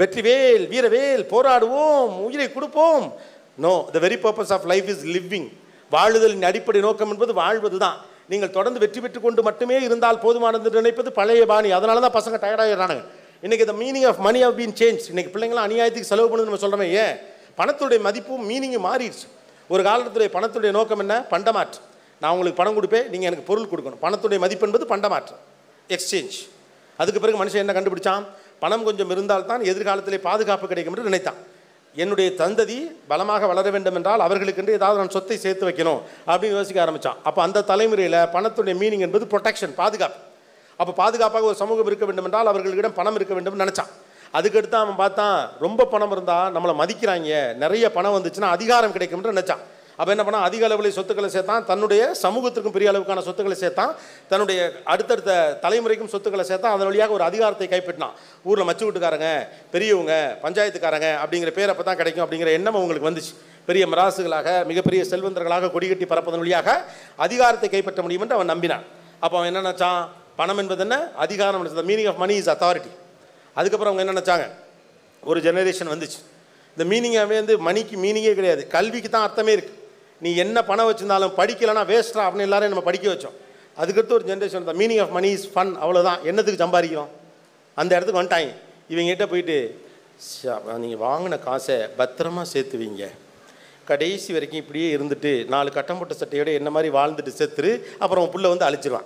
வெற்றிவேல் வீரவேல் போராடுவோம் உயிரை கொடுப்போம் know the very purpose of life is living வாழுதலின் அடிப்படை நோக்கம் என்பது வாழ்வது தான் நீங்கள் தொடர்ந்து வெற்றி பெற்று கொண்டு மட்டுமே இருந்தால் போதுமானது என்று நினைப்பது பழைய பாணி அதனால தான் பசங்க டயர்டாகிறானுங்க இன்னைக்கு the meaning of money have been change இன்னைக்கு பிள்ளைங்களாம் அநியாயத்துக்கு செலவு பண்ணுன்னு நம்ம சொல்கிறோமே ஏன் பணத்துடைய மதிப்பும் மீனிங்கும் மாறிடுச்சு ஒரு காலத்துடைய பணத்துடைய நோக்கம் என்ன பண்டமாற்று நான் உங்களுக்கு பணம் கொடுப்பேன் நீங்கள் எனக்கு பொருள் கொடுக்கணும் பணத்துடைய மதிப்பு என்பது பண்டமாற்று எக்ஸ்சேஞ்ச் அதுக்கு பிறகு மனுஷன் என்ன கண்டுபிடிச்சான் பணம் கொஞ்சம் இருந்தால்தான் எதிர்காலத்திலே பாதுகாப்பு கிடைக்கும் என்று நினைத்தான் என்னுடைய தந்ததி பலமாக வளர வேண்டும் என்றால் அவர்களுக்கென்று ஏதாவது நான் சொத்தை சேர்த்து வைக்கணும் அப்படின்னு யோசிக்க ஆரம்பித்தான் அப்போ அந்த தலைமுறையில் பணத்துடைய மீனிங் என்பது ப்ரொடெக்ஷன் பாதுகாப்பு அப்போ பாதுகாப்பாக ஒரு சமூகம் இருக்க வேண்டும் என்றால் அவர்களிடம் பணம் இருக்க வேண்டும்னு நினச்சான் அதுக்கடுத்து அவன் பார்த்தான் ரொம்ப பணம் இருந்தால் நம்மளை மதிக்கிறாங்க நிறைய பணம் வந்துச்சுன்னா அதிகாரம் கிடைக்கும்னு நினச்சான் அப்போ என்ன பண்ணால் அதிக அளவில் சொத்துக்களை சேர்த்தான் தன்னுடைய சமூகத்திற்கும் பெரிய அளவுக்கான சொத்துக்களை சேர்த்தான் தன்னுடைய அடுத்தடுத்த தலைமுறைக்கும் சொத்துக்களை சேர்த்தான் அதன் வழியாக ஒரு அதிகாரத்தை கைப்பற்றினான் ஊரில் மச்சு வீட்டுக்காரங்க பெரியவங்க பஞ்சாயத்துக்காரங்க அப்படிங்கிற பேர் அப்போ தான் கிடைக்கும் அப்படிங்கிற எண்ணம் அவங்களுக்கு வந்துச்சு பெரிய மராசுகளாக மிகப்பெரிய செல்வந்தர்களாக கொடிகட்டி பறப்பதன் வழியாக அதிகாரத்தை கைப்பற்ற முடியும் என்று அவன் நம்பினான் அப்போ அவன் என்ன நினச்சான் பணம் என்பது என்ன அதிகாரம் the meaning of money is authority அதுக்கப்புறம் அவங்க என்ன நினச்சாங்க ஒரு ஜெனரேஷன் வந்துச்சு இந்த மீனிங்காகவே வந்து மணிக்கு மீனிங்கே கிடையாது கல்விக்கு தான் அர்த்தமே இருக்குது நீ என்ன பணம் வச்சிருந்தாலும் படிக்கலைன்னா வேஸ்டா அப்படின்னு எல்லாரும் நம்ம படிக்க வச்சோம் அதுக்கடுத்து ஒரு generation the meaning of money is fun அவ்வளோதான் என்னத்துக்கு சம்பாதிக்கிறோம் அந்த இடத்துக்கு வந்துட்டாங்க இவங்ககிட்ட போயிட்டு நீங்கள் வாங்கின காசை பத்திரமா சேர்த்து வைங்க கடைசி வரைக்கும் இப்படியே இருந்துட்டு நாலு கட்டம் போட்ட சட்டையோட என்ன மாதிரி வாழ்ந்துட்டு செத்துரு அப்புறம் உன் புள்ள வந்து அழிச்சிருவான்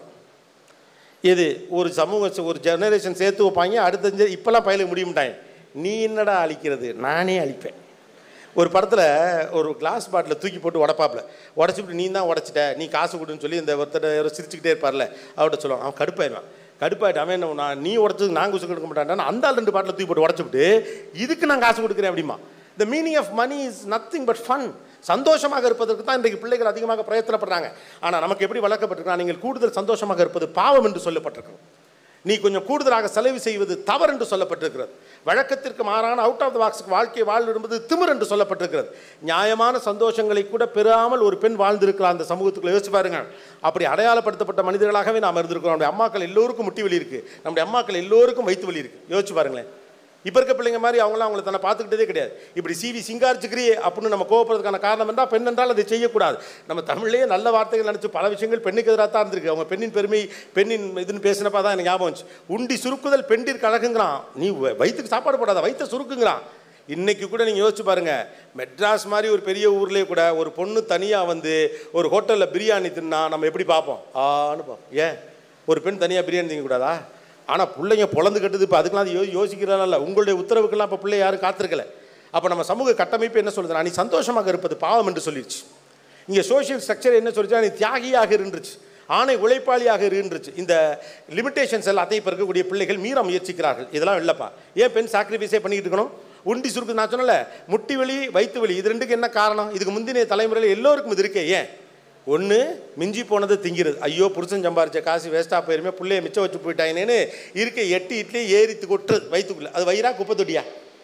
இது ஒரு சமூகம் ஒரு ஜெனரேஷன் சேர்த்து வைப்பாங்க அடுத்த இப்போல்லாம் பயில முடியும்ட்டாங்க நீ என்னடா அழிக்கிறது நானே அழிப்பேன் ஒரு படத்தில் ஒரு கிளாஸ் பாட்டில் தூக்கி போட்டு உடப்பாப்புல உடச்சிட்டு நீ தான் உடச்சிட்ட நீ காசு கொடுன்னு சொல்லி இந்த ஒருத்தர் யாரோ சிரிச்சுக்கிட்டே இருப்பார்ல அவர்கிட்ட சொல்லுவான் அவன் கடுப்பாயிடுவான் கடுப்பாயிட்டு அவன் என்ன பண்ணான், நீ உடச்சது நான் காசு கொடுக்க மாட்டான் அந்த ஆள் ரெண்டு பாட்டில் தூக்கி போட்டு உடச்சிவிட்டு இதுக்கு நான் காசு கொடுக்குறேன் அப்படிமா the meaning of money is nothing but fun சந்தோஷமாக இருப்பதற்கு தான் இன்றைக்கு பிள்ளைகள் அதிகமாக பிரயத்தனப்படுறாங்க ஆனால் நமக்கு எப்படி வளர்க்கப்பட்டிருக்கா நீங்கள் கூடுதல் சந்தோஷமாக இருப்பது பாவம் என்று சொல்லப்பட்டிருக்கிறோம் நீ கொஞ்சம் கூடுதலாக செலவு செய்வது தவறு என்று சொல்லப்பட்டிருக்கிறது வழக்கத்திற்கு மாறான அவுட் ஆஃப் த பாக்ஸுக்கு வாழ்க்கை வாழ் என்பது திமிர் என்று சொல்லப்பட்டிருக்கிறது நியாயமான சந்தோஷங்களை கூட பெறாமல் ஒரு பெண் வாழ்ந்திருக்கலாம் அந்த சமூகத்துக்குள்ள யோசிச்சு பாருங்க அப்படி அடையாளப்படுத்தப்பட்ட மனிதர்களாகவே நாம் இருந்திருக்கிறோம் நம்முடைய அம்மாக்கள் எல்லோருக்கும் முட்டி வலி இருக்குது நம்முடைய அம்மாக்கள் எல்லோருக்கும் வயிற்று வலி இருக்குது யோசிச்சு பாருங்களேன் இப்போ இருக்க பிள்ளைங்க மாதிரி அவங்களாம் அவங்கள தன்னை பார்த்துக்கிட்டதே கிடையாது இப்படி சிவி சிங்காரிச்சுக்கிறியே அப்படின்னு நம்ம கோவப்படுறதுக்கான காரணம் என்றால் பெண் என்றால் அதை செய்யக்கூடாது நம்ம தமிழ்லேயே நல்ல வார்த்தைகள் நினச்சி பல விஷயங்கள் பெண்ணுக்கு எதிராக தான் இருந்திருக்கு அவங்க பெண்ணின் பெருமை பெண்ணின் இதுன்னு பேசினப்பா தான் எனக்கு ஞாபகம் வந்துச்சு உண்டி சுருக்குதல் பெண்டிற்கு அழகுங்கிறான் நீ வ- வயிற்றுக்கு சாப்பாடு போடாத வயிற்ற சுருக்குங்கிறான் இன்னைக்கு கூட நீங்கள் யோசிச்சு பாருங்க மெட்ராஸ் மாதிரி ஒரு பெரிய ஊர்லேயே கூட ஒரு பொண்ணு தனியாக வந்து ஒரு ஹோட்டலில் பிரியாணி தின்னா நம்ம எப்படி பார்ப்போம் ஆன்னு பார்ப்போம் ஏன் ஒரு பெண் தனியாக பிரியாணி திங்கக்கூடாதா ஆனால் பிள்ளைங்க பொழந்து கட்டுது இப்போ அதுக்கெல்லாம் அது யோ யோசிக்கிறாங்கல்ல உங்களுடைய உத்தரவுக்கெல்லாம் இப்போ பிள்ளை யாரும் காத்திருக்கல அப்போ நம்ம சமூக கட்டமைப்பு என்ன சொல்லுதுன்னா நீ சந்தோஷமாக இருப்பது பாவம் என்று சொல்லிடுச்சு இங்கே சோஷியல் ஸ்ட்ரக்சர் என்ன சொல்லிச்சா நீ தியாகியாக இருந்துச்சு ஆணை உழைப்பாளியாக இருந்துச்சு இந்த லிமிட்டேஷன்ஸ் எல்லாத்தையும் இப்போ இருக்கக்கூடிய பிள்ளைகள் மீற முயற்சிக்கிறார்கள் இதெல்லாம் இல்லைப்பா ஏன் பெண் சாக்ரிஃபைஸே பண்ணிக்கிட்டு இருக்கணும் உண்டி சுருக்கு நான் சொன்னல முட்டி வலி வயிற்று வலி இது ரெண்டுக்கு என்ன காரணம் இதுக்கு முந்தின தலைமுறையில் எல்லோருக்கும் இது இருக்கே ஏன் ஒன்று மிஞ்சி போனது திங்கிறது ஐயோ புருஷன் சம்பாரிச்ச காசு வேஸ்ட்டாக போயிருமே பிள்ளைய மிச்சம் வச்சு போயிட்டாங்கன்னு இருக்க எட்டு இட்லி ஏறி கொட்டுறது வயிற்றுக்குள்ளே அது வயிறா குப்பை தொட்டியா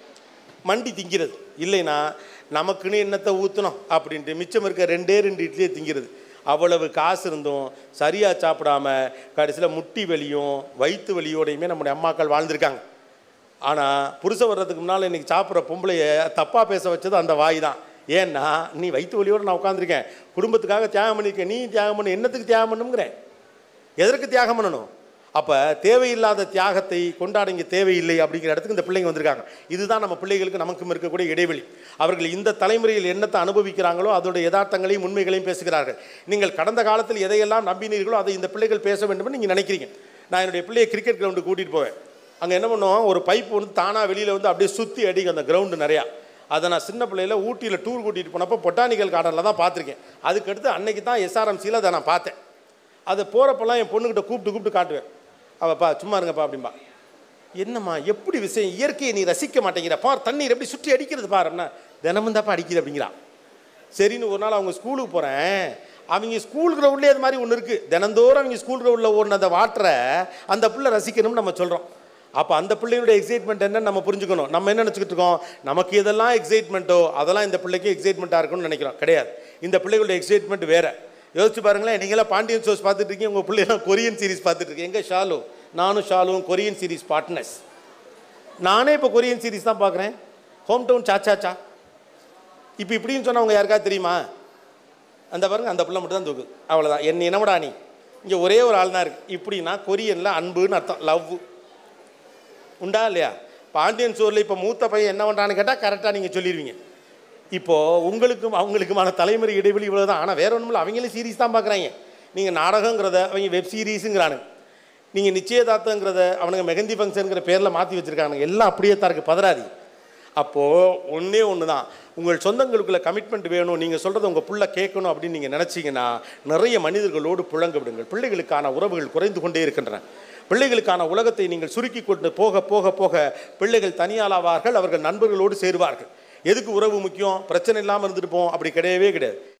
மண்டி திங்கிறது இல்லைன்னா நமக்குன்னு என்னத்தை ஊற்றணும் அப்படின்ட்டு மிச்சம் இருக்க ரெண்டே ரெண்டு இட்லியை திங்கிறது அவ்வளவு காசு இருந்தும் சரியாக சாப்பிடாம கடைசியில் முட்டி வலியும் வயிற்று வலியோடையுமே நம்முடைய அம்மாக்கள் வாழ்ந்திருக்காங்க ஆனால் புருஷன் வர்றதுக்கு முன்னால் இன்னைக்கு சாப்பிட்ற பொம்பளைய தப்பாக பேச வச்சது அந்த வாய் தான் ஏன்னா நீ வயிற்று வலியோடு நான் உட்காந்துருக்கேன் குடும்பத்துக்காக தியாகம் பண்ணியிருக்கேன் நீ தியாகம் பண்ணு என்னத்துக்கு தியாகம் பண்ணுங்கிறேன் எதற்கு தியாகம் பண்ணணும் அப்போ தேவையில்லாத தியாகத்தை கொண்டாட இங்கே தேவையில்லை அப்படிங்கிற இடத்துக்கு இந்த பிள்ளைங்க வந்திருக்காங்க இதுதான் நம்ம பிள்ளைகளுக்கு நமக்கும் இருக்கக்கூடிய இடைவெளி அவர்கள் இந்த தலைமுறையில் என்னத்தை அனுபவிக்கிறாங்களோ அதோட யதார்த்தங்களையும் உண்மைகளையும் பேசுகிறார்கள் நீங்கள் கடந்த காலத்தில் எதையெல்லாம் நம்பினீர்களோ அதை இந்த பிள்ளைகள் பேச வேண்டும்னு நீங்கள் நினைக்கிறீங்க நான் என்னுடைய பிள்ளையை கிரிக்கெட் கிரவுண்டு கூட்டிகிட்டு போவேன் அங்கே என்ன பண்ணுவோம் ஒரு பைப் வந்து தானாக வெளியில் வந்து அப்படியே சுற்றி அடிக்கும் அந்த கிரவுண்டு நிறையா அதை நான் சின்ன பிள்ளையில ஊட்டியில் டூர் கூட்டிகிட்டு போனப்போ பொட்டானிக்கல் கார்டனில் தான் பார்த்துருக்கேன் அதுக்கடுத்து அன்னைக்கு தான் எஸ்ஆர்எம்சியில் அதை நான் பார்த்தேன் அதை போகிறப்பெல்லாம் என் பொண்ணுக்கிட்ட கூப்பிட்டு கூப்பிட்டு காட்டுவேன் அவப்பா சும்மா இருங்கப்பா அப்படிம்பா என்னம்மா எப்படி விஷயம் இயற்கையை நீ ரசிக்க மாட்டேங்கிற பார் தண்ணீர் எப்படி சுற்றி அடிக்கிறது பாருன்னா தினமும் தாப்பா அடிக்குது அப்படிங்கிறான் சரின்னு ஒரு நாள் அவங்க ஸ்கூலுக்கு போகிறேன் அவங்க ஸ்கூல் கிரவுண்ட்லேயே அது மாதிரி ஒன்று இருக்குது தினந்தோறும் அவங்க ஸ்கூல் கிரவுண்டில் ஓடின அந்த வாட்டரை அந்த பிள்ளை ரசிக்கணும்னு நம்ம சொல்கிறோம் அப்போ அந்த பிள்ளையோட எக்ஸைட்மெண்ட் என்னன்னு நம்ம புரிஞ்சுக்கணும் நம்ம என்ன நினச்சிக்கிட்டு இருக்கோம் நமக்கு இதெல்லாம் எக்ஸைட்மெண்ட்டோ அதெல்லாம் இந்த பிள்ளைக்கு எக்ஸைட்மெண்ட்டாக இருக்கும்னு நினைக்கிறோம் கிடையாது இந்த பிள்ளைகளோட எக்ஸைட்மெண்ட் வேறு யோசிச்சு பாருங்களேன் நீங்களாம் பாண்டியன் ஷோஸ் பார்த்துட்டு இருக்கீங்க உங்கள் பிள்ளைலாம் கொரியன் சீரிஸ் பார்த்துட்டு இருக்கீங்க எங்கே ஷாலு நானும் ஷாலுவும் கொரியன் சீரிஸ் பார்ட்னர்ஸ் நானே இப்போ கொரியன் சீரிஸ் தான் பார்க்குறேன் ஹோம் டவுன் சாச்சாச்சா இப்போ இப்படின்னு சொன்னவங்க யாருக்காவது தெரியுமா அந்த பாருங்க அந்த பிள்ளை மட்டும் தான் தூக்கு அவ்வளோதான் என்ன என்னமடா நீ இங்கே ஒரே ஒரு ஆள் தான் இருக்கு இப்படின்னா கொரியனில் அன்புன்னு அர்த்தம் லவ் உண்டா இல்லையா பாண்டியன் சோரில் இப்போ மூத்த பையன் என்ன பண்ணுறான்னு கேட்டால் கரெக்டாக நீங்கள் சொல்லிடுவீங்க இப்போது உங்களுக்கும் அவங்களுக்குமான தலைமுறை இடைவெளி இவ்வளோ தான் ஆனால் வேற ஒன்றும் இல்லை அவங்களும் சீரிஸ் தான் பார்க்குறாங்க நீங்கள் நாடகங்கிறத அவங்க வெப் சீரிஸுங்கிறானுங்க நீங்கள் நிச்சயதார்த்தங்கிறத அவனுங்க மெகந்தி ஃபங்க்ஷனுங்கிற பேரில் மாற்றி வச்சுருக்கானுங்க எல்லாம் அப்படியே தான் இருக்குது பதறாதி அப்போது ஒன்றே ஒன்று தான் உங்கள் சொந்தங்களுக்குள்ள கமிட்மெண்ட் வேணும் நீங்கள் சொல்கிறத உங்கள் புள்ள கேட்கணும் அப்படின்னு நீங்கள் நினச்சிங்கன்னா நிறைய மனிதர்களோடு புழங்க விடுங்கள் பிள்ளைகளுக்கான உறவுகள் குறைந்து கொண்டே இருக்கின்றன பிள்ளைகளுக்கான உலகத்தை நீங்கள் சுருக்கி கொண்டு போக போக போக பிள்ளைகள் தனியாளாவார்கள் அவர்கள் நண்பர்களோடு சேருவார்கள் எதுக்கு உறவு முக்கியம் பிரச்சனை இல்லாமல் இருந்துட்டு போவோம் அப்படி கிடையவே கிடையாது